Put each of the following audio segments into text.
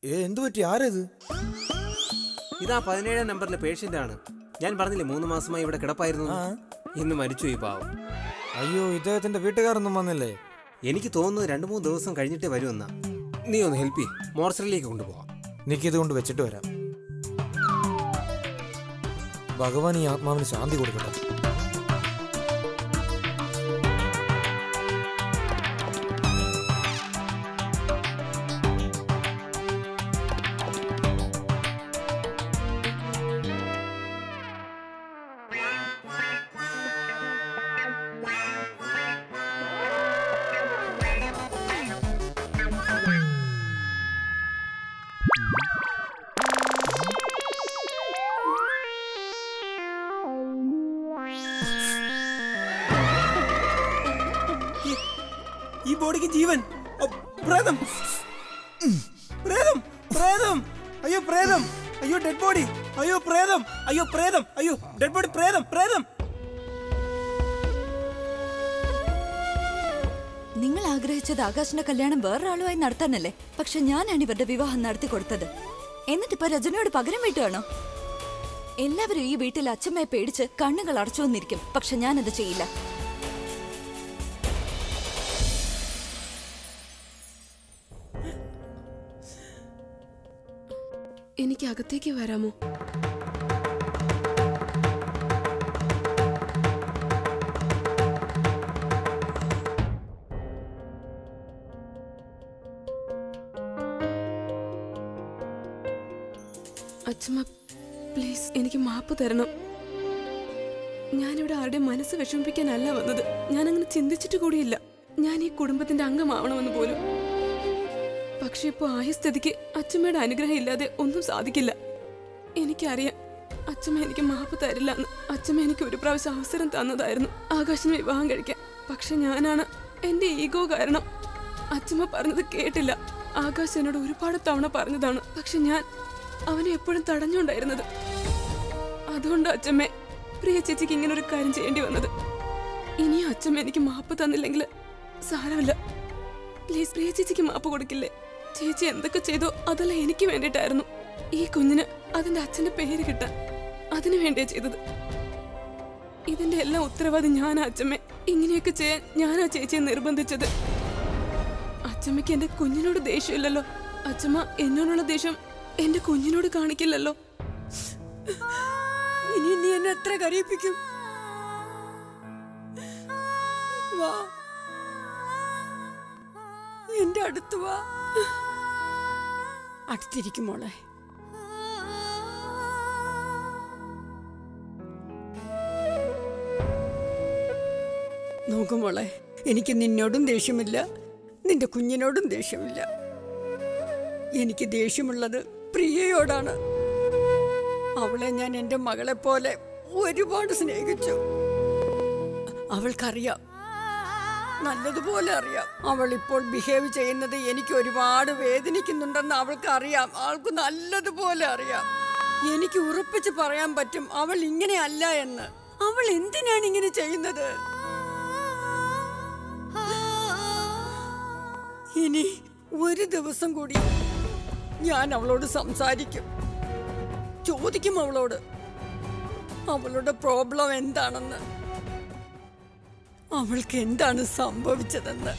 ഏ എന്തു പറ്റി ആരേത് ഇതാ പതിനേഴാം നമ്പറിലെ പേഷ്യന്റ് ആണ് ഞാൻ പറഞ്ഞില്ലേ മൂന്ന് മാസമായി ഇവിടെ കിടപ്പായിരുന്നു എന്ന്. ഇന്ന് മരിച്ചു ഈ പാവം അയ്യോ ഇദ്ദേഹത്തിന്റെ വീട്ടുകാരൊന്നും വന്നില്ലേ എനിക്ക് തോന്നുന്നു രണ്ടു മൂന്ന് ദിവസം കഴിഞ്ഞിട്ടേ വരുമെന്നാ നീ ഒന്ന് ഹെൽപ്പ് ചെയ്യ് മോർച്ചറിലേക്ക് കൊണ്ടുപോവാം നിക്കിത് കൊണ്ട് വെച്ചിട്ട് വരാം ഭഗവാൻ ഈ ആത്മാവിന് ശാന്തി കൊടുക്കട്ടെ ഈ ബോഡിക്ക് ജീവൻ ഓ, പ്രേതം ഉം. പ്രേതം പ്രേതം അയ്യോ പ്രേതം അയ്യോ ഡെഡ് ബോഡി അയ്യോ പ്രേതം അയ്യോ പ്രേതം അയ്യോ ഡെഡ് ബോഡി പ്രേതം പ്രേതം നിങ്ങൾ ആഗ്രഹിച്ചത് ആകാശിന്റെ കല്യാണം വേറൊരാളുമായി നടത്താനല്ലേ പക്ഷെ ഞാനാണ് ഇവരുടെ വിവാഹം നടത്തി കൊടുത്തത് എന്നിട്ടിപ്പോ രജനിയോട് പകരം വീട്ടുകയാണോ എല്ലാവരും ഈ വീട്ടിൽ അച്ഛമ്മയെ പേടിച്ച് കണ്ണുകൾ അടച്ചു വന്നിരിക്കും പക്ഷെ ഞാനത് ചെയ്യില്ല എനിക്ക് അകത്തേക്ക് വരാമോ അച്ഛമ്മ പ്ലീസ് എനിക്ക് മാപ്പ് തരണം ഞാനിവിടെ ആരുടെ മനസ്സ് വിഷമിപ്പിക്കാനല്ല വന്നത് ഞാൻ അങ്ങനെ ചിന്തിച്ചിട്ട് കൂടിയില്ല ഞാൻ ഈ കുടുംബത്തിന്റെ അംഗമാവണമെന്ന് പോലും പക്ഷെ ഇപ്പൊ ആയ സ്ഥിതിക്ക് അച്ഛമ്മയുടെ അനുഗ്രഹം ഇല്ലാതെ ഒന്നും സാധിക്കില്ല എനിക്കറിയാം അച്ഛമ്മ എനിക്ക് മാപ്പ് തരില്ല എന്ന് അച്ഛമ്മ എനിക്ക് ഒരു പ്രാവശ്യം അവസരം തന്നതായിരുന്നു ആകാശിനെ വിവാഹം കഴിക്കാൻ പക്ഷെ ഞാനാണ് എന്റെ ഈഗോ കാരണം അച്ഛമ്മ പറഞ്ഞത് കേട്ടില്ല ആകാശ് എന്നോട് ഒരുപാട് തവണ പറഞ്ഞതാണ് പക്ഷെ ഞാൻ അവനെ എപ്പോഴും തടഞ്ഞുകൊണ്ടായിരുന്നത് അതുകൊണ്ട് അച്ഛമ്മേ പ്രിയ ചേച്ചിക്ക് ഇങ്ങനെ ഒരു കാര്യം ചെയ്യേണ്ടി വന്നത് ഇനിയും അച്ഛമ്മ എനിക്ക് മാപ്പ് തന്നില്ലെങ്കിൽ സാരമില്ല പ്ലീസ് പ്രിയ ചേച്ചിക്ക് മാപ്പ് കൊടുക്കില്ലേ ചേച്ചി എന്തൊക്കെ ചെയ്തോ അതെല്ലാം എനിക്ക് വേണ്ടിയിട്ടായിരുന്നു ഈ കുഞ്ഞിന് അതിന്റെ അച്ഛന്റെ പേര് കിട്ടാൻ അതിനു വേണ്ടിയാ ചെയ്തത് ഇതിന്റെ എല്ലാം ഉത്തരവാദി ഞാനാ അച്ഛമ്മേ ഇങ്ങനെയൊക്കെ ചെയ്യാൻ ഞാനാ ചേച്ചിയെ നിർബന്ധിച്ചത് അച്ഛമ്മയ്ക്ക് എന്റെ കുഞ്ഞിനോട് ദേഷ്യമില്ലല്ലോ അച്ഛമ്മ എന്നോടുള്ള ദേഷ്യം എന്റെ കുഞ്ഞിനോട് കാണിക്കില്ലല്ലോ ഇനി നീ എന്നെ എത്ര കരയിപ്പിക്കും വാ എന്റെ അടുത്ത് വാ അടുത്തിരിക്കും മോളെ നോക്കു മോളെ എനിക്ക് നിന്നോടും ദേഷ്യമില്ല നിന്റെ കുഞ്ഞിനോടും ദേഷ്യമില്ല എനിക്ക് ദേഷ്യമുള്ളത് പ്രിയയോടാണ് അവളെ ഞാൻ എൻ്റെ മകളെ പോലെ ഒരുപാട് സ്നേഹിച്ചു അവൾക്കറിയാം നല്ലതുപോലെ അറിയാം അവൾ ഇപ്പോൾ ബിഹേവ് ചെയ്യുന്നത് എനിക്ക് ഒരുപാട് വേദനിക്കുന്നുണ്ടെന്ന് അവൾക്ക് അറിയാം അവൾക്ക് നല്ലതുപോലെ അറിയാം എനിക്ക് ഉറപ്പിച്ച് പറയാൻ പറ്റും അവൾ ഇങ്ങനെയല്ല എന്ന് അവൾ എന്തിനാണ് ഇങ്ങനെ ചെയ്യുന്നത് ഇനി ഒരു ദിവസം കൂടി ഞാൻ അവളോട് സംസാരിക്കും ചോദിക്കും അവളോട് അവളുടെ പ്രോബ്ലം എന്താണെന്ന് അവൾക്ക് എന്താണ് സംഭവിച്ചതെന്ന്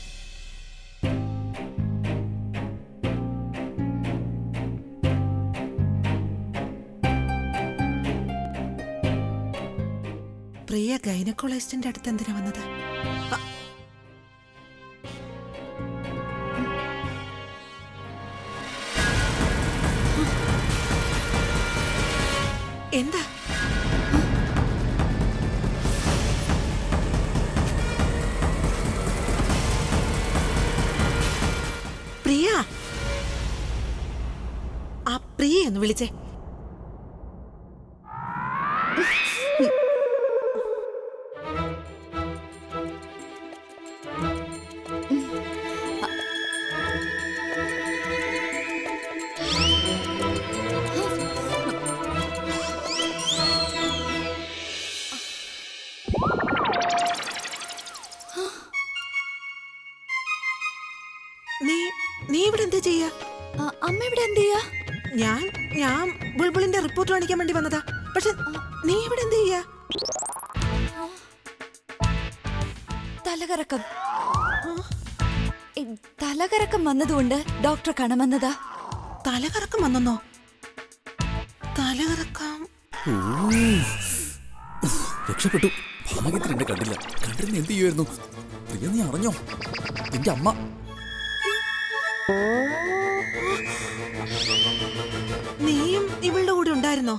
പ്രിയ ഗൈനക്കോളജിസ്റ്റിന്റെ അടുത്ത് എന്തിനാ വന്നത് അ- എന്താ പ്രിയ ആ പ്രിയ എന്ന് വിളിച്ചേ നീ നീ ഇവിടെ എന്താ ചെയ്യാ ആ, അമ്മ ഇവിടെ ഞാൻ ഞാൻ ബുൾബുളിന്റെ റിപ്പോർട്ട് കാണിക്കാൻ വേണ്ടി വന്നതാ പക്ഷെ നീ ഇവിടെ എന്ത് ചെയ്യാ തലകറക്കം ഈ തലകറക്കം വന്നതുകൊണ്ട് ഡോക്ടറെ കാണാൻ വന്നതാ തലകറക്കം വന്നെന്നോ തലകറക്കം രക്ഷപ്പെട്ടു ഭാഗ്യത്തിന് എന്നെ കണ്ടില്ല കണ്ടിരുന്ന എന്ത് ചെയ്യുമായിരുന്നു പ്രിയ നീ അറിഞ്ഞോ നിന്റെ അമ്മ നീയും ഇവളുടെ കൂടെ ഉണ്ടായിരുന്നോ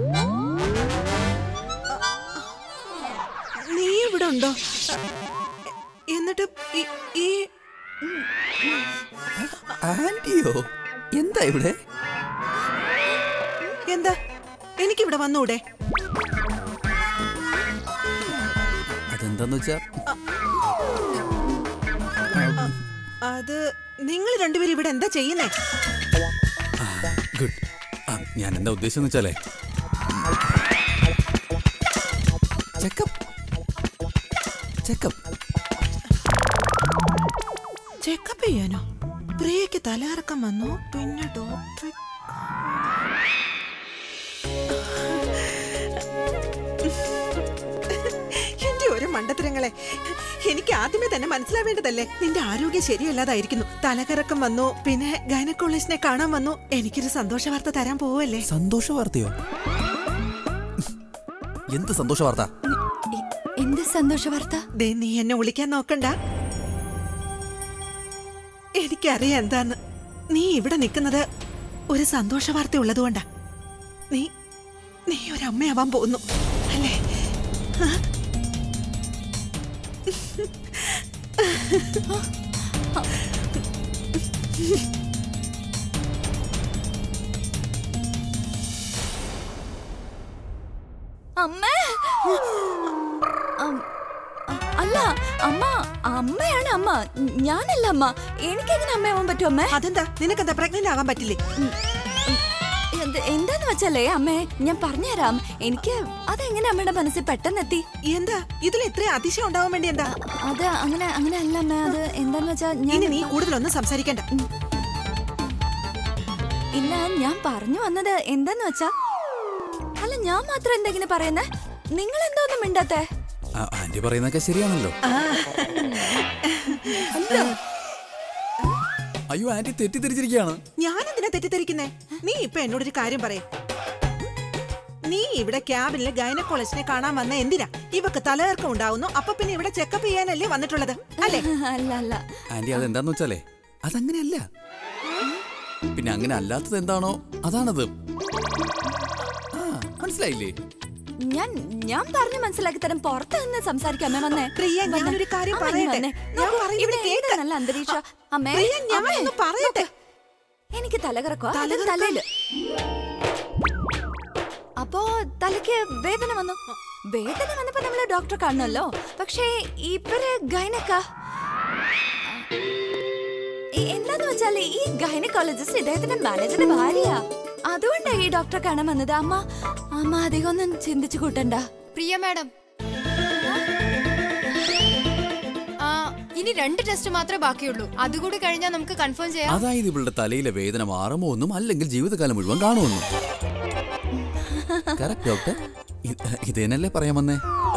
നീ ഇവിടെ ഉണ്ടോ എന്നിട്ട് ഈ- ഈ ആന്റിയോ എന്താ ഇവിടെ എന്താ എനിക്കിവിടെ വന്നൂടെ അതെന്താന്ന് വെച്ചാ അത് നിങ്ങൾ രണ്ടുപേരും ഇവിടെ എന്താ ചെയ്യുന്നേ ഗുഡ് ഞാൻ എന്താ ഉദ്ദേശം വെച്ചാലേ ചെക്കപ്പ് ചെക്കപ്പ് ചെക്കപ്പ് ചെയ്യാനോ പ്രിയക്ക് തലകറക്കം വന്നു പിന്നെ ഡോക്ടറെ എന്റെ ഒരു മണ്ടത്തരങ്ങളെ എനിക്ക് ആദ്യമേ തന്നെ മനസ്സിലാവേണ്ടതല്ലേ നിന്റെ ആരോഗ്യം ശരിയല്ലാതായിരിക്കുന്നു തലകറക്കം വന്നു പിന്നെ ഗൈനക്കോളജിനെ കാണാൻ വന്നു എനിക്കൊരു സന്തോഷ വാർത്ത തരാൻ പോവല്ലേ സന്തോഷ വാർത്തയോ എന്ത് സന്തോഷ വാർത്ത എ- എന്ത് സന്തോഷ വാർത്ത ദേ നീ എന്നെ വിളിക്കാൻ നോക്കണ്ട എനിക്കറിയാം എന്താന്ന് നീ ഇവിടെ നിൽക്കുന്നത് ഒരു സന്തോഷ വാർത്ത ഉള്ളതുകൊണ്ടാ നീ നീ ഒരു അമ്മയാവാൻ പോകുന്നു അല്ലേ ആ? അമ്മേ അം- അ- അല്ല അമ്മ അമ്മയാണ് അമ്മ ഞാനല്ല അമ്മ എനിക്കെങ്ങനെ അമ്മയാവാൻ പറ്റും അമ്മേ അതെന്താ നിനക്കെന്താ പ്രഗ്നന്റ് ആവാൻ പറ്റില്ലേ എന്ത് എന്താന്ന് വെച്ചാലേ അമ്മേ ഞാൻ പറഞ്ഞുതരാം എനിക്ക് അതെങ്ങനെ അമ്മയുടെ മനസ്സിൽ പെട്ടെന്നെത്തി എന്താ ഇതിൽ ഇത്രയും അതിശയം ഉണ്ടാവാൻ വേണ്ടി എന്താ അത് അങ്ങനെ അങ്ങനെ അല്ല അമ്മ അത് എന്താന്ന് വെച്ചാ ഞാൻ ഇനി നീ കൂടുതലൊന്നും സംസാരിക്കണ്ട ഇല്ല ഞാൻ പറഞ്ഞു വന്നത് എന്താന്ന് വെച്ചാ അല്ല ഞാൻ മാത്രം എന്താ ഇങ്ങനെ പറയുന്നേ നിങ്ങൾ എന്തോന്നും മിണ്ടാത്തേ ആ, ആന്റി പറയുന്നതൊക്കെ ശരിയാണല്ലോ അയ്യോ ആന്റി തെറ്റിദ്ധരിച്ചിരിക്കുകയാണ് ഞാനെന്തിനാ തെറ്റിദ്ധരിക്കുന്നേ നീ ഇപ്പൊ എന്നോടൊരു കാര്യം പറയേ നീ ഇവിടെ ക്യാബിനിലെ ഗൈനക്കോളജിനെ കാണാൻ വന്ന എന്തിനാ ഇവക്ക് തലകർക്കം ഉണ്ടാവുന്നു അപ്പൊ പിന്നെ ഇവിടെ ചെക്കപ്പ് ചെയ്യാനല്ലേ വന്നിട്ടുള്ളത് അല്ലേ അല്ല അല്ല ആന്റി അതെന്താന്ന് വെച്ചാലേ അതങ്ങനെയല്ല പിന്നെ അങ്ങനെ അല്ലാത്തത് എന്താണോ അതാണത് ആ മനസ്സിലായില്ലേ ഞാൻ ഞാൻ പറഞ്ഞു മനസ്സിലാക്കി തരാം പുറത്ത് നിന്ന് സംസാരിക്കാം അമ്മേ വന്നേ പ്രിയ, വന്നേ. ഞാനൊരു കാര്യം അമ്മ, നീ പറയട്ടെ? വന്നേ. ഞാൻ നോക്കൂ, പറയുന്നത് ഇവിടെ കേക്ക്. എന്ത് നല്ല അന്തരീക്ഷ അമ്മേ പ്രിയ, ഞാൻ അമ്മേ, ഒന്ന് പറയട്ടെ? നോക്കൂ. എനിക്ക് തലകറക്കോ അത് തലകറക്കം? തലയില് അപ്പോ തലയ്ക്ക് വേദന വന്നു വേദന വന്നപ്പോ നമ്മള് ഡോക്ടറെ കാണണമല്ലോ പക്ഷേ ഇവര് ഗൈനക്ക എന്താന്ന് വെച്ചാല് ഈ ഗൈനക്കോളജിസ്റ്റ് ഇദ്ദേഹത്തിന്റെ മാനേജറിന്റെ ഭാര്യയാ അതുകൊണ്ടാ ഈ ഡോക്ടറെ കാണാൻ വന്നത് അമ്മ അമ്മ അധികം ഒന്നും ചിന്തിച്ചു കൂട്ടണ്ട പ്രിയ മാഡം ആ ഇനി രണ്ട് ടെസ്റ്റ് മാത്രമേ ബാക്കിയുള്ളൂ അതുകൂടി കഴിഞ്ഞാൽ നമുക്ക് കൺഫേം ചെയ്യാം അതായത് ഇവളുടെ തലയിലെ വേദന മാറുമോ എന്നും അല്ലെങ്കിൽ ജീവിതകാലം മുഴുവൻ കാണുമെന്നും കറക്റ്റ് ഡോക്ടർ ഇത് ഇത് തന്നെയല്ലേ പറയാൻ വന്നേ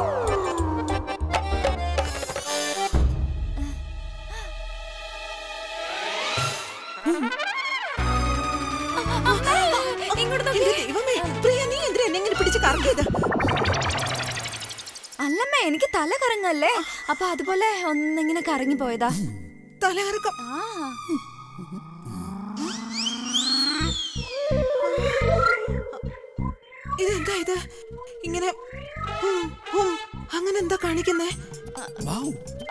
ഇങ്ങോട്ട് എന്റെ നോക്കിയേ. ദൈവമേ പ്രിയ നീ എന്തിനാ എന്നെ ഇങ്ങനെ പിടിച്ച് കറക്കിയത് അല്ലമ്മ എനിക്ക് തല കറങ്ങല്ലേ അപ്പൊ അതുപോലെ ഒന്നിങ്ങനെ കറങ്ങി പോയതാ തലകറക്കം ആ ഇതെന്താ ഇത് ഇങ്ങനെ ഹും, ഹും, അങ്ങനെ എന്താ കാണിക്കുന്നേ വൗ.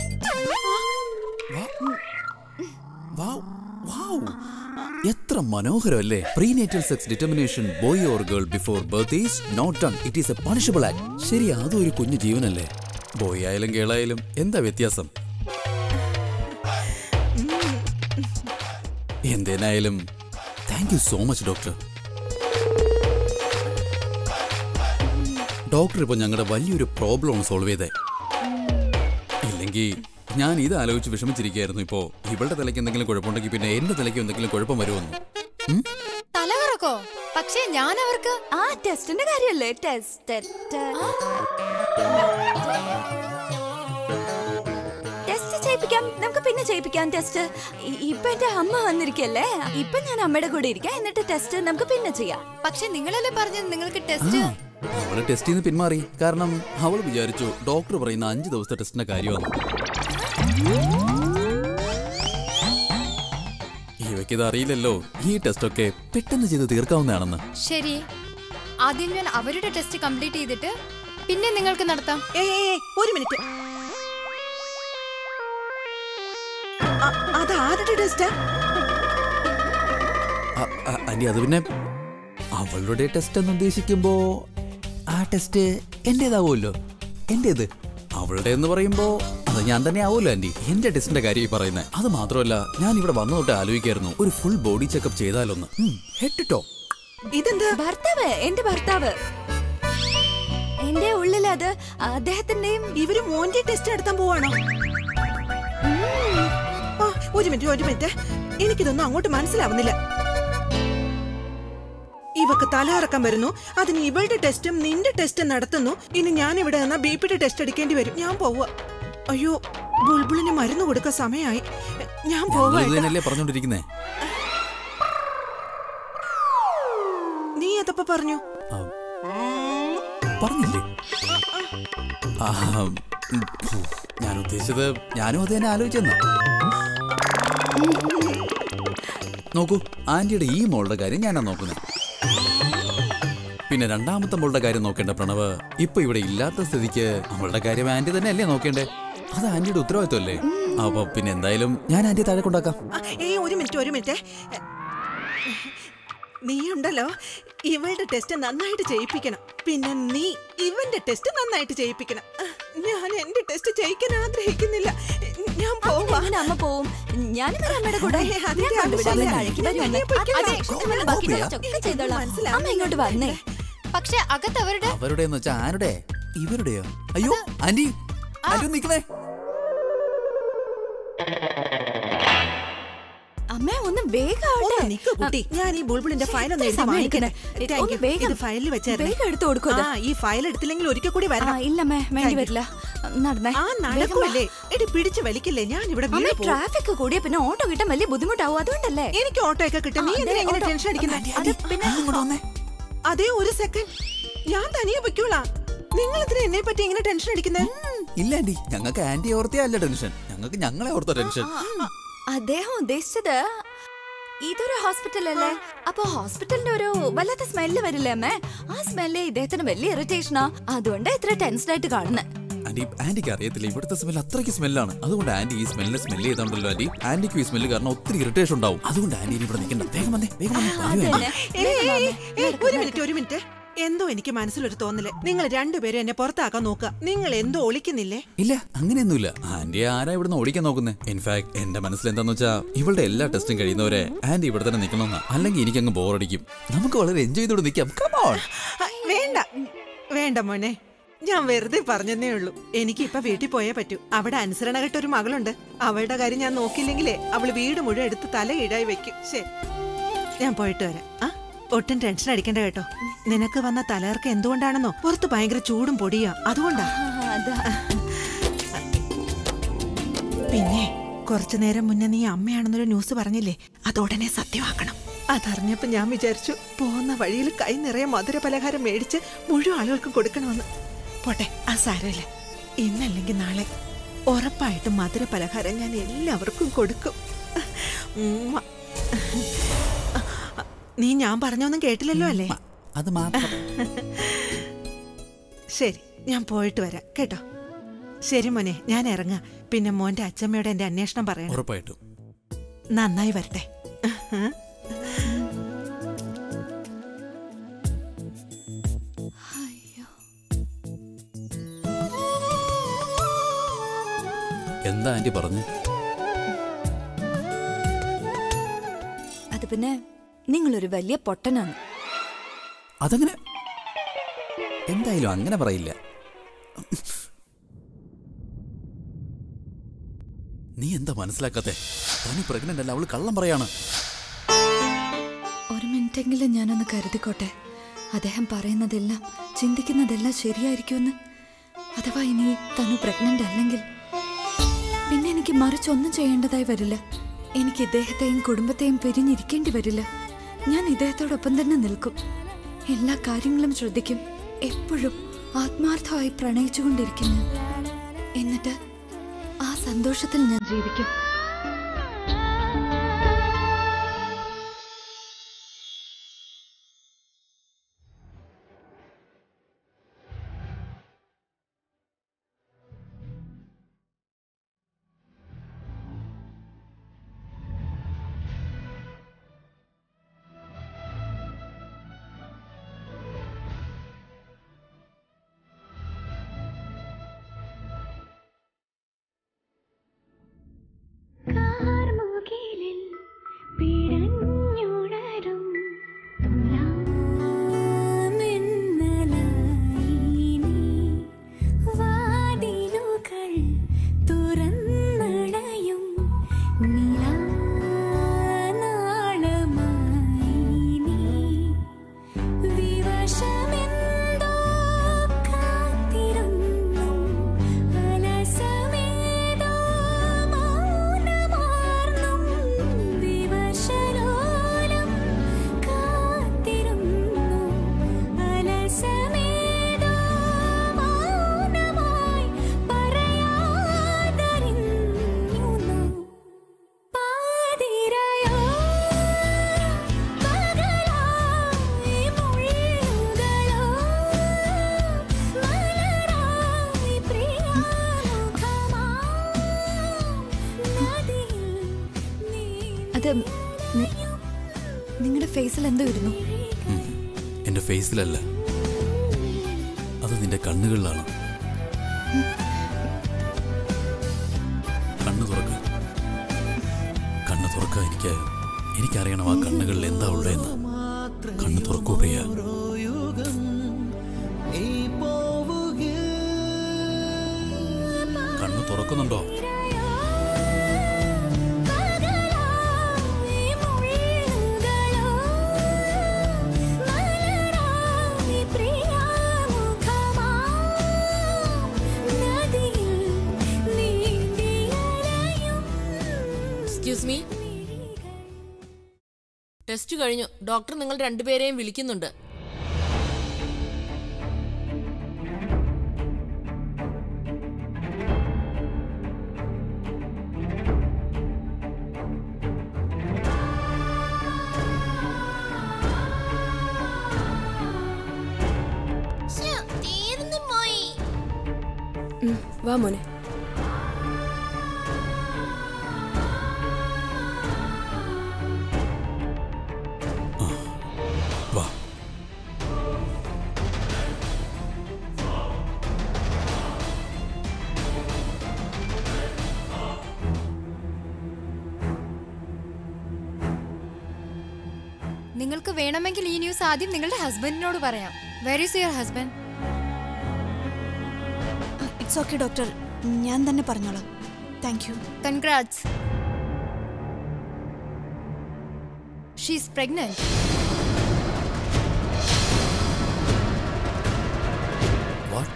വൗ. വൗ. വൗ. എത്ര മനോഹരമല്ലേ prenatal sex determination boy or girl before birth is not done it is a punishable act ശരി അതും ഒരു കുഞ്ഞു ജീവനല്ലേ ബോയ് ആയാലും ഗേളായാലും എന്താ വ്യത്യാസം എന്തേനായാലും thank you so much doctor doctor ഇപ്പൊ ഞങ്ങളുടെ വലിയൊരു പ്രോബ്ലം സോൾവ് ചെയ്തേ ഇല്ലെങ്കിൽ ഞാൻ ഇത് ആലോചിച്ച് വിഷമിച്ചിരിക്കുകയായിരുന്നു ഇപ്പോ ഇവളുടെ തലയ്ക്ക് എന്തെങ്കിലും കുഴപ്പമുണ്ടെങ്കിൽ പിന്നെ എന്റെ തലയ്ക്ക് എന്തെങ്കിലും കുഴപ്പം വരുമെന്ന് ഉം? തലകറക്കോ പക്ഷേ ഞാൻ അവർക്ക് ആ ടെസ്റ്റിന്റെ കാര്യല്ലേ ടെസ്റ്റ് ടെസ്റ്റ് ചെയ്യിപ്പിക്കാം നമുക്ക് പിന്നെ ചെയ്യിപ്പിക്കാം ടെസ്റ്റ് ഇ- ഇപ്പൊ എന്റെ അമ്മ വന്നിരിക്കല്ലേ ഇപ്പൊ ഞാൻ അമ്മയുടെ കൂടെ ഇരിക്കാം എന്നിട്ട് ടെസ്റ്റ് നമുക്ക് പിന്നെ ചെയ്യാം പക്ഷെ നിങ്ങളല്ലേ പറഞ്ഞത് നിങ്ങൾക്ക് ടെസ്റ്റ് അവള് ടെസ്റ്റിൽ നിന്ന് പിന്മാറി കാരണം അവൾ വിചാരിച്ചു ഡോക്ടർ പറയുന്ന അഞ്ച് ദിവസത്തെ ടെസ്റ്റിന്റെ കാര്യമാണ് ഇവയ്ക്കിത് അറിയില്ലല്ലോ ഈ ടെസ്റ്റ് ഒക്കെ പെട്ടെന്ന് ചെയ്ത് തീർക്കാവുന്നതാണെന്ന് ശരി ആദ്യം ഞാൻ അവരുടെ ടെസ്റ്റ് കംപ്ലീറ്റ് ചെയ്തിട്ട് പിന്നെ നിങ്ങൾക്ക് നടത്താം ഏയ് ഏയ്, ഏയ്, ഒരു മിനിറ്റ് അ- അത് ആരുടെ ടെസ്റ്റാ അ- അ- ആന്റി അത് പിന്നെ അവളുടെ ടെസ്റ്റ് എന്ന് ഉദ്ദേശിക്കുമ്പോ ആ ടെസ്റ്റ് എന്റേതാവുമല്ലോ എന്റേത് അവളുടെ എന്ന് പറയുമ്പോ അത് ഞാൻ തന്നെ ആവുമല്ലോ ആന്റി എന്റെ ടെസ്റ്റിന്റെ കാര്യം ഈ പറയുന്നത് അത് മാത്രമല്ല ഞാൻ ഇവിടെ വന്നു തൊട്ട് ആലോചിക്കായിരുന്നു ഒരു ഫുൾ ബോഡി ചെക്കപ്പ് ചെയ്താലൊന്ന് ഹെഡ് ടോ ഇതെന്താ ഭർത്താവ് എന്റെ ഭർത്താവ് എന്റെ ഉള്ളിൽ അത് അദ്ദേഹത്തിന്റെയും ഇവര് മോന്റെ ടെസ്റ്റ് നടത്താൻ പോവാണോ ആ, ഒരു മിനിറ്റ് ഒരു മിനിറ്റ് എനിക്കിതൊന്നും അങ്ങോട്ട് മനസ്സിലാവുന്നില്ല ഇവക്ക് തലയിറക്കം വരുന്നു അതിന് ഇവളുടെ ടെസ്റ്റും നിന്റെ ടെസ്റ്റും നടത്തുന്നു ഇനി ഞാൻ ഇവിടെ നിന്നാ ബി പിയുടെ ടെസ്റ്റ് എടുക്കേണ്ടി വരും ഞാൻ പോവുക അയ്യോ ബുൾബുളിന് മരുന്ന് കൊടുക്ക സമയമായി ഞാൻ പോവാ ഇത് തന്നെയല്ലേ പറഞ്ഞോണ്ടിരിക്കുന്നേ നീ അതപ്പോ പറഞ്ഞു ആ, പറഞ്ഞില്ലേ ആ, ഉം, ഫു, ഞാൻ ഉദ്ദേശിച്ചത് ഞാനും അത് തന്നെ ആലോചിച്ചെന്നാ നോക്കൂ ആന്റിയുടെ ഈ മോളുടെ കാര്യം ഞാനാ നോക്കുന്നത് പിന്നെ രണ്ടാമത്തെ മോളുടെ കാര്യം നോക്കേണ്ട പ്രണവ് ഇപ്പൊ ഇവിടെ ഇല്ലാത്ത സ്ഥിതിക്ക് അവളുടെ കാര്യം ആന്റി തന്നെ അല്ലേ നോക്കേണ്ടേ അത് ആന്റിയുടെ ഉത്തരവാദിത്വമല്ലേ അപ്പൊ പിന്നെ എന്തായാലും ഞാൻ ആന്റി താഴെ കൊണ്ടാക്കാം ആ, ഏയ് ഒരു മിനിറ്റ് ഒരു മിനിറ്റ് നീ ഉണ്ടല്ലോ ഇവളുടെ ടെസ്റ്റ് നന്നായിട്ട് ചെയ്യിപ്പിക്കണം പിന്നെ നീ ഇവന്റെ ടെസ്റ്റ് നന്നായിട്ട് ചെയ്യിപ്പിക്കണം ഞാൻ എന്റെ ടെസ്റ്റ് ചെയ്യിക്കാൻ ആഗ്രഹിക്കുന്നില്ല ഞാൻ പോവാ അങ്ങനെ അമ്മ പോവും ഞാനും വരാം അമ്മയുടെ കൂടെ ഏയ്, അതിന്റെ ഞാൻ കൊണ്ടുവിടാം. ആവശ്യമില്ല. താഴേക്ക് വരൂ ഞാൻ അമ്മേ. പൊയ്ക്കോളാം. അതെ, ഇഷ്ടംപോലെ ബാക്കി ടെസ്റ്റ് ഒക്കെ ചെയ്തോളാം. മനസ്സിലാവുന്നില്ല. അമ്മ ഇങ്ങോട്ട് വന്നേ പക്ഷെ അകത്ത് അവരുടെ അവരുടെ എന്ന് വെച്ചാ ആരുടെ ഇവരുടെയോ അയ്യോ ആന്റി ആന്റി ഒന്ന് നിക്കണേ അമ്മ ഒന്ന് വേഗം ആവട്ടെ. ഒന്ന് നിക്ക് കുട്ടി ഞാൻ ഈ ബുൾബുളിന്റെ ഫയൽ ഒന്ന് എഴുതി സമയം വാങ്ങിക്കണേ എടുക്കണേ. Thank ഒന്ന് you. വേഗം. ഇത് ഫയലിൽ വെച്ചായിരുന്നു വേഗം എടുത്ത് കൊടുക്കൂ അത്. ആ ഈ ഫയൽ എടുത്തില്ലെങ്കിൽ ഒരിക്കൽ കൂടി ആ, വരണം ഇല്ലമ്മേ വേണ്ടി Thank you. വരില്ല നടന്നേ ആ നടക്കൂല്ലേ എടി പിടിച്ചു വലിക്കില്ലേ ഞാൻ ഇവിടെ അമ്മ വീട് പോവും. ട്രാഫിക് കൂടിയ പിന്നെ ഓട്ടോ കിട്ടാൻ വലിയ ബുദ്ധിമുട്ടാവും അതുകൊണ്ടല്ലേ എനിക്ക് ഓട്ടോ ഒക്കെ കിട്ടും നീ ആ, എന്തിനാ അതെ, ഇങ്ങനെ ഓട്ടോ. ടെൻഷൻ അടിക്കുന്നത് അത് പിന്നെ അതേ ഒരു സെക്കൻഡ് ഞാൻ തനിയെ പൊയ്ക്കോളാം നിങ്ങൾ എന്തിനാ എന്നെ പറ്റി ഇങ്ങനെ ടെൻഷൻ അടിക്കുന്നത് ഇല്ല ആന്റി ഞങ്ങൾക്ക് ആന്റി ഓർത്തേ അല്ല ടെൻഷൻ ഞങ്ങൾക്ക് ഞങ്ങളെ ഓർത്ത ടെൻഷൻ അദ്ദേഹം ഉദ്ദേശിച്ചത് ഇതൊരു ഹോസ്പിറ്റൽ അല്ലേ അപ്പൊ ഹോസ്പിറ്റലിന്റെ ഒരു വല്ലാത്ത സ്മെല്ല് വരില്ലേ അമ്മേ ആ സ്മെല്ല് ഇദ്ദേഹത്തിന് വലിയ ഇറിറ്റേഷനാ അതുകൊണ്ട് ഇത്ര ടെൻസ്ഡ് ആയിട്ട് കാണുന്നത് ആന്റി ആന്റിക്ക് അറിയത്തില്ല ഇവിടുത്തെ സ്മെൽ അത്രയ്ക്ക് സ്മെല്ലാണ് അതുകൊണ്ട് ആന്റി ഈ സ്മെല്ലിനെ സ്മെല്ല് ചെയ്തോണ്ടല്ലോ ആന്റി ആന്റിക്ക് ഈ സ്മെല്ല് കാരണം ഒത്തിരി ഇറിറ്റേഷൻ ഉണ്ടാവും അതുകൊണ്ട് ആന്റി ഇനി ഇവിടെ നിൽക്കണ്ട വേഗം വന്നേ വേഗം വന്നേ വരൂ ആന്റി. ഏയ്, ഏയ്, ഏയ്, ഒരു മിനിറ്റ് ഒരു മിനിറ്റ് എന്തോ എനിക്ക് മനസ്സിലൊരു തോന്നല് നിങ്ങൾ രണ്ടുപേരും എന്നെ പുറത്താക്കാൻ നോക്കുക നിങ്ങൾ എന്തോ ഒളിക്കുന്നില്ലേ ഇല്ല അങ്ങനെയൊന്നുമില്ല ആന്റി ആരാ ഇവിടുന്ന് ഓടിക്കാൻ നോക്കുന്നത് ഇൻഫാക്ട് എന്റെ മനസ്സിൽ എന്താന്ന് വെച്ചാ ഇവളുടെ എല്ലാ ടെസ്റ്റും കഴിയുന്നവരെ ആന്റി ഇവിടെ തന്നെ നിൽക്കണമെന്നാ അല്ലെങ്കിൽ എനിക്ക് അങ്ങ് ബോറടിക്കും നമുക്ക് വളരെ എൻജോയ് ചെയ്തോട് നിൽക്കാം കമോൺ ആ, വേണ്ട വേണ്ട മോനെ ഞാൻ വെറുതെ പറഞ്ഞതേ ഉള്ളൂ എനിക്ക് ഇപ്പൊ വീട്ടിൽ പോയേ പറ്റൂ അവിടെ അനുസരണ കെട്ട ഒരു മകളുണ്ട് അവളുടെ കാര്യം ഞാൻ നോക്കിയില്ലെങ്കിലേ അവള് വീട് മുഴുവൻ എടുത്ത് തല കീഴായി വെക്കും ശരി ഞാൻ പോയിട്ട് വരാം ആ ഒട്ടും ടെൻഷൻ അടിക്കണ്ട കേട്ടോ നിനക്ക് വന്ന തലകർക്ക് എന്തുകൊണ്ടാണെന്നോ പുറത്ത് ഭയങ്കര ചൂടും പൊടിയാ അതുകൊണ്ടാ അതാ പിന്നെ കുറച്ചു നേരം മുന്നേ നീ അമ്മയാണെന്നൊരു ന്യൂസ് പറഞ്ഞില്ലേ അതുടനെ സത്യമാക്കണം അതറിഞ്ഞപ്പോ ഞാൻ വിചാരിച്ചു പോകുന്ന വഴിയിൽ കൈ നിറയെ മധുര പലഹാരം മേടിച്ച് മുഴുവൻ ആളുകൾക്കും കൊടുക്കണമെന്ന് പോട്ടെ ആ സാരമില്ല ഇന്നല്ലെങ്കിൽ നാളെ ഉറപ്പായിട്ടും മധുര പലഹാരം ഞാൻ എല്ലാവർക്കും കൊടുക്കും ഉമ്മ. നീ ഞാൻ പറഞ്ഞൊന്നും കേട്ടില്ലല്ലോ അല്ലേ അത് മാത്രം ശരി ഞാൻ പോയിട്ട് വരാം കേട്ടോ ശരി മോനെ ഞാൻ ഇറങ്ങാം പിന്നെ മോന്റെ അച്ഛമ്മയോട് എന്റെ അന്വേഷണം പറയണം ഉറപ്പായിട്ടും നന്നായി വരട്ടെ എന്താ ആന്റി പറഞ്ഞു അത് പിന്നെ നിങ്ങളൊരു വലിയ പൊട്ടനാണ് അതങ്ങനെ എന്തായാലും അങ്ങനെ പറയില്ല നീ എന്താ മനസ്സിലാക്കാത്തെ തനി പ്രഗ്നന്റ് അല്ല അവള് കള്ളം പറയാണ് ഒരു മിനിറ്റെങ്കിലും ഞാനൊന്ന് കരുതിക്കോട്ടെ അദ്ദേഹം പറയുന്നതെല്ലാം ചിന്തിക്കുന്നതെല്ലാം ശരിയായിരിക്കുമെന്ന് അഥവാ ഇനി തനു പ്രഗ്നന്റ് അല്ലെങ്കിൽ പിന്നെ എനിക്ക് മറിച്ചൊന്നും ചെയ്യേണ്ടതായി വരില്ല എനിക്ക് ഇദ്ദേഹത്തെയും കുടുംബത്തെയും പിരിഞ്ഞിരിക്കേണ്ടി വരില്ല ഞാൻ ഇദ്ദേഹത്തോടൊപ്പം തന്നെ നിൽക്കും എല്ലാ കാര്യങ്ങളും ശ്രദ്ധിക്കും എപ്പോഴും ആത്മാർത്ഥമായി പ്രണയിച്ചുകൊണ്ടിരിക്കും ഞാൻ എന്നിട്ട് ആ സന്തോഷത്തിൽ ഞാൻ ജീവിക്കും കാർമുകിലിൽ പിടഞ്ഞുണരും തുലാമിന്നലായി നീ വാതിലുകൾ തുറന്നടയും നിലാനാളമായി നീ വിവശമെന്തോ കാത്തിരുന്നു അലസമേതോ മൗനമാർന്നും വിവശലോലം കാത്തിരുന്നു അലസമേതോ മൗനമായി പറയാതറിഞ്ഞു പാതിരയോ പകലായി മൊഴിയുകളോ മലരായി പ്രിയമുഖമാ നദിയിൽ അത് നിങ്ങളുടെ ഫേസിൽ എന്തോ ഇരുന്നു എന്റെ ഫേസിലല്ല അത് നിന്റെ കണ്ണുകളിലാണ് കണ്ണു തുറക്ക കണ്ണു തുറക്ക എനിക്ക് എനിക്കറിയണം ആ കണ്ണുകളിൽ എന്താ ഉള്ളതെന്ന് കണ്ണു തുറക്കൂ പ്രിയ കണ്ണു തുറക്കുന്നുണ്ടോ പകലായി മൊഴിയുകളോ മലരായി പ്രിയമുഖമാ നദിയിൽ നീന്തിയലയും എക്സ്ക്യൂസ് മീ ടെസ്റ്റ് കഴിഞ്ഞു ഡോക്ടർ നിങ്ങൾ രണ്ടുപേരെയും വിളിക്കുന്നുണ്ട് തീർന്നു പോയി ഉം, വാ മോനെ വാ നിങ്ങൾക്ക് വേണമെങ്കിൽ ഈ ന്യൂസ് ആദ്യം നിങ്ങളുടെ ഹസ്ബൻഡിനോട് പറയാം where is your husband it's okay doctor ഞാൻ തന്നെ പറഞ്ഞോളാം thank you congrats she's pregnant What?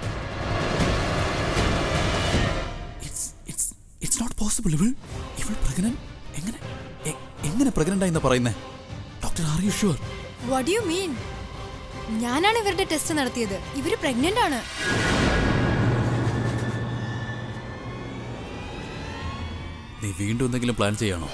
It's it's it's not possible ഇവൾ ഇവൾ പ്രഗ്നന്റ് എങ്ങനെ എ- എങ്ങനെ പ്രഗ്നന്റ് ആയിന്നാ പറയുന്നേ doctor are you sure what you mean ഞാനാണ് ഇവരുടെ ടെസ്റ്റ് നടത്തിയത് ഇവര് പ്രഗ്നന്റ് ആണ് നീ വീണ്ടും എന്തെങ്കിലും പ്ലാൻ ചെയ്യാണോ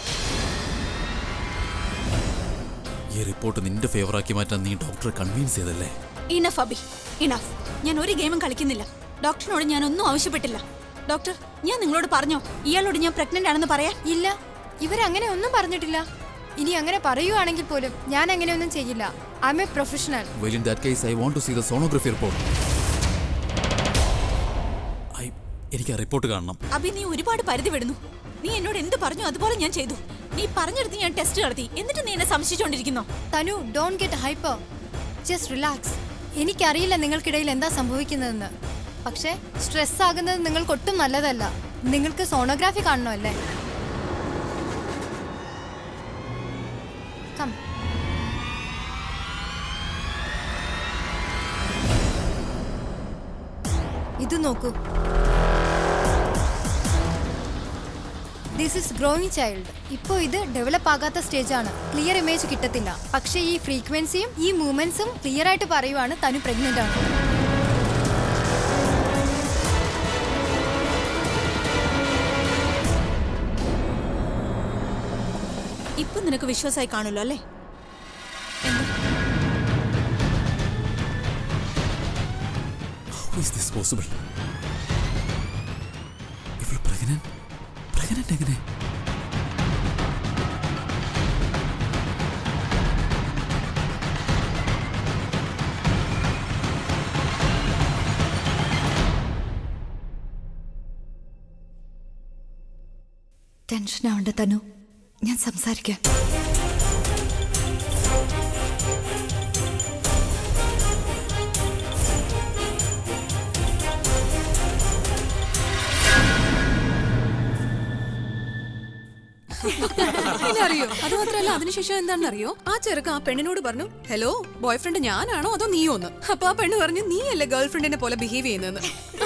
ഈ റിപ്പോർട്ട് നിന്റെ ഫേവറാക്കി മാറ്റാൻ നീ ഡോക്ടറെ കൺവിൻസ് ചെയ്തല്ലേ ഇനഫ് അബി ഇനഫ് ഞാൻ ഒരു ഗെയിമും കളിക്കുന്നില്ല ഡോക്ടറിനോട് ഞാൻ ഒന്നും ആവശ്യപ്പെട്ടില്ല ഡോക്ടർ ഞാൻ നിങ്ങളോട് പറഞ്ഞോ ഇയാളോട് ഞാൻ പ്രഗ്നന്റ് ആണെന്ന് പറയാൻ ഇല്ല ഇവരങ്ങനെ ഒന്നും പറഞ്ഞിട്ടില്ല ഇനി അങ്ങനെ പറയുവാണെങ്കിൽ പോലും ഞാൻ അങ്ങനെയൊന്നും ചെയ്യില്ല I'm a professional well in that case I want to see the sonography report I എനിക്ക് ആ റിപ്പോർട്ട് കാണണം അബി നീ ഒരുപാട് പരിധി വിടുന്നു നീ എന്നോട് എന്ത് പറഞ്ഞു അതുപോലെ ഞാൻ ചെയ്തു നീ പറഞ്ഞെടുത്ത് ഞാൻ ടെസ്റ്റ് നടത്തി എന്നിട്ട് നീ എന്നെ സംശയിച്ചുകൊണ്ടിരിക്കുന്നോ Tanu don't get hyper just relax എനിക്കറിയില്ല നിങ്ങൾക്കിടയിൽ എന്താ സംഭവിക്കുന്നതെന്ന് പക്ഷേ സ്ട്രെസ് ആകുന്നത് നിങ്ങൾക്ക് ഒട്ടും നല്ലതല്ല നിങ്ങൾക്ക് സോണോഗ്രാഫി കാണണമല്ലേ കം ഇത് നോക്കൂ ദിസ് ഇസ് ഗ്രോയിങ് ചൈൽഡ് ഇപ്പോൾ ഇത് ഡെവലപ്പ് ആകാത്ത സ്റ്റേജാണ് ക്ലിയർ ഇമേജ് കിട്ടത്തില്ല പക്ഷേ ഈ ഫ്രീക്വൻസിയും ഈ മൂവ്മെന്റ്സും ക്ലിയർ ആയിട്ട് പറയുവാണ് തനു പ്രഗ്നന്റ് ആണ് ഇപ്പൊ നിനക്ക് വിശ്വാസമായി കാണുമല്ലോ അല്ലേ How is this possible? ഇവൾ പ്രഗ്നന്റ് പ്രഗ്നന്റ് എങ്ങനെ ടെൻഷൻ ആവണ്ട തനു ഞാൻ സംസാരിക്കാം പിന്നെ അറിയോ അത് മാത്രമല്ല അതിനുശേഷം എന്താണെന്ന് അറിയോ ആ ചെറുക്ക ആ പെണ്ണിനോട് പറഞ്ഞു ഹലോ ബോയ് ഫ്രണ്ട് ഞാനാണോ അതോ നീയോ എന്ന് അപ്പൊ ആ പെണ്ണ് പറഞ്ഞു നീ അല്ലേ ഗേൾ ഫ്രണ്ടിനെ പോലെ ബിഹേവ് ചെയ്യുന്നതെന്ന്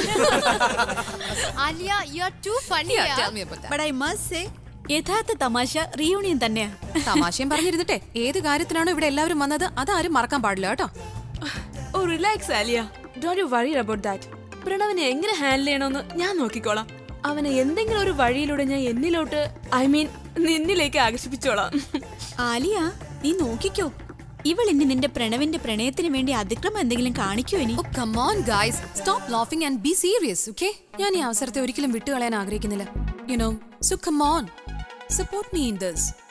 Aliya you are too funny but I must say യഥാർത്ഥ തമാശ റീയൂണിയൻ തന്നെയാ തമാശയും പറഞ്ഞിരുന്നിട്ടെ ഏത് കാര്യത്തിനാണോ ഇവിടെ എല്ലാവരും വന്നത് അതാരും മറക്കാൻ പാടില്ല കേട്ടോ oh relax Aliya don't you worry about that പ്രണവിനെ എങ്ങനെ ഹാൻഡിൽ ചെയ്യണമെന്ന് ഞാൻ നോക്കിക്കോളാം അവനെ എന്തെങ്കിലും ഒരു വഴിയിലൂടെ ഞാൻ എന്നിലോട്ട് ഐ മീൻ നിന്നിലേക്ക് ആകർഷിപ്പിച്ചോളാം ആലിയ നീ നോക്കിക്കോ ഇവൾ ഇനി നിന്റെ പ്രണവിന്റെ പ്രണയത്തിന് വേണ്ടി അതിക്രമം എന്തെങ്കിലും കാണിക്കോ ഇനി oh come on guys stop laughing and be serious okay ഞാൻ ഈ അവസരത്തെ ഒരിക്കലും വിട്ടുകളയാൻ ആഗ്രഹിക്കുന്നില്ല you know so come on support me in this